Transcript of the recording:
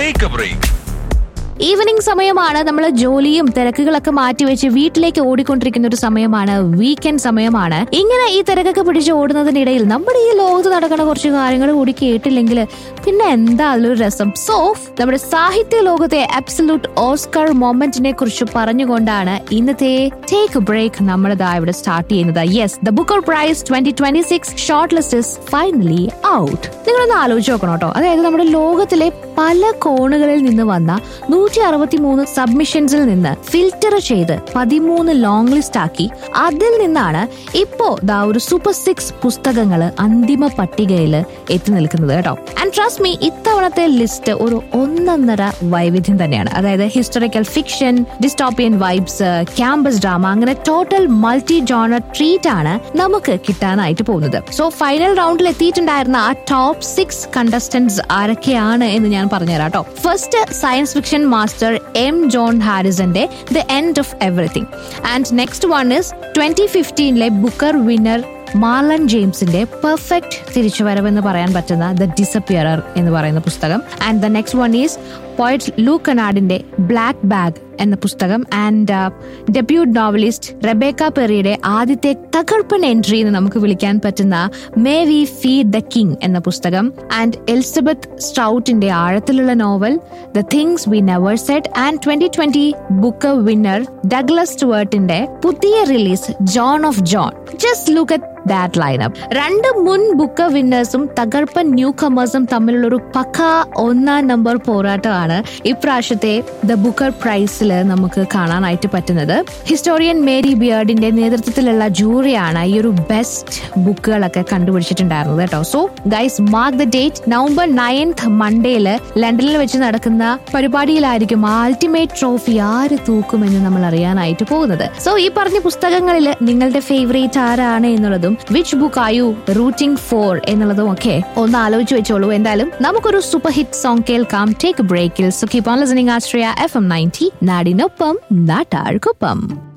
take A break evening സമയമാണ് നമ്മൾ ജോലിയും തിരക്കുകളൊക്കെ മാറ്റിവെച്ച് വീട്ടിലേക്ക് ഓടിക്കൊണ്ടിരിക്കുന്ന ഒരു സമയമാണ് വീക്കെൻഡ് സമയമാണ് ഇങ്ങനെ ഈ തിരക്കൊക്കെ പിടിച്ച് ഓടുന്നതിനിടയിൽ നമ്മുടെ ഈ ലോകത്ത് നടക്കുന്ന കുറച്ച് കാര്യങ്ങൾ കൂടി കേട്ടില്ലെങ്കിൽ പിന്നെ എന്താ അതിലൊരു രസം സോ നമ്മുടെ സാഹിത്യ ലോകത്തെ അബ്സല്യൂട്ട് ഓസ്കർ മൊമെന്റിനെ കുറിച്ച് പറഞ്ഞുകൊണ്ടാണ് ഇന്നത്തെ ടേക്ക് ബ്രേക്ക് നമ്മൾ ഇതാ ഇവിടെ സ്റ്റാർട്ട് ചെയ്യുന്നത് yes the Booker prize twenty twenty six short list is finally out നിങ്ങളൊന്ന് ആലോചിച്ച് നോക്കണം കേട്ടോ അതായത് നമ്മുടെ ലോകത്തിലെ പല കോണുകളിൽ നിന്ന് വന്ന നൂറ്റി അറുപത്തി മൂന്ന് സബ്മിഷൻസിൽ നിന്ന് ഫിൽറ്റർ ചെയ്ത് പതിമൂന്ന് ലോങ് ലിസ്റ്റ് ആക്കി അതിൽ നിന്നാണ് ഇപ്പോ ദാ ഒരു സൂപ്പർ സിക്സ് പുസ്തകങ്ങൾ അന്തിമ പട്ടികയിൽ എത്തി നിൽക്കുന്നത് കേട്ടോ ആൻഡ് ട്രസ്റ്റ് മീ ഇത്തവണത്തെ ലിസ്റ്റ് ഒരു ഒന്നൊന്നര വൈവിധ്യം തന്നെയാണ് അതായത് historical fiction dystopian vibes campus drama അങ്ങനെ ടോട്ടൽ മൾട്ടി ജോണർ ട്രീറ്റ് ആണ് നമുക്ക് കിട്ടാനായിട്ട് പോകുന്നത് സോ ഫൈനൽ റൗണ്ടിൽ എത്തിയിട്ടുണ്ടായിരുന്ന ആ ടോപ്പ് സിക്സ് കണ്ടസ്റ്റന്റ്സ് ആരൊക്കെയാണ് എന്ന് ഞാൻ പറഞ്ഞുതരാം കേട്ടോ first science fiction master M John ഹാരിസന്റെ the end of everything and next one is twenty ഫിഫ്റ്റീനിലെ ബുക്കർ വിന്നർ മാർലൻ ജെയിംസിന്റെ പെർഫെക്റ്റ് തിരിച്ചുവരവെന്ന് പറയാൻ പറ്റുന്ന ദ ഡിസപ്പിയറർ എന്ന് പറയുന്ന പുസ്തകം and the next one is poet Lou കനാഡിന്റെ ബ്ലാക്ക് ബാഗ് എന്ന പുസ്തകം ആൻഡ് ഡെബ്യൂട്ട് നോവലിസ്റ്റ് റെബേക്ക പെറിയുടെ ആദ്യത്തെ തകർപ്പൻ എൻട്രി എന്ന് നമുക്ക് വിളിക്കാൻ പറ്റുന്ന may we feed the king എന്ന പുസ്തകം ആൻഡ് എലിസബത്ത് സ്ട്രൗട്ടിന്റെ ആഴത്തിലുള്ള novel the things we never set and twenty twenty book winner Douglas സ്റ്റുവർട്ടിന്റെ പുതിയ release John of John just look at that lineup രണ്ട് മുൻ ബുക്ക് വിന്നേഴ്സും തകർപ്പൻ ന്യൂ കമേഴ്സും തമ്മിലുള്ള ഒരു പക്ക ഒന്നാം നമ്പർ പോരാട്ടമാണ് ഇപ്രാവശ്യത്തെ ദ ബുക്കർ പ്രൈസിൽ നമുക്ക് കാണാനായിട്ട് പറ്റുന്നത് ഹിസ്റ്റോറിയൻ മേരി ബിയർഡിന്റെ നേതൃത്വത്തിലുള്ള ജൂറിയാണ് ഈ ഒരു ബെസ്റ്റ് ബുക്കുകളൊക്കെ കണ്ടുപിടിച്ചിട്ടുണ്ടായിരുന്നത് കേട്ടോ so guys mark the date November ninth മൺഡേയില് ലണ്ടനിൽ വെച്ച് നടക്കുന്ന പരിപാടിയിലായിരിക്കും അൾട്ടിമേറ്റ് ട്രോഫി ആര് തൂക്കുമെന്ന് നമ്മൾ അറിയാനായിട്ട് പോകുന്നത് സോ ഈ പറഞ്ഞ പുസ്തകങ്ങളിൽ നിങ്ങളുടെ ഫേവറേറ്റ് ആരാണ് എന്നുള്ളതും which book are you rooting for എന്നുള്ളതും ഒക്കെ ഒന്ന് ആലോചിച്ച് വെച്ചോളൂ എന്തായാലും നമുക്കൊരു സൂപ്പർ ഹിറ്റ് സോങ് കേൾക്കാം ടേക്ക് ബ്രേക്കിൽ so keep on listening Astria F M ninety നാടിനൊപ്പം നാട്ടാർക്കൊപ്പം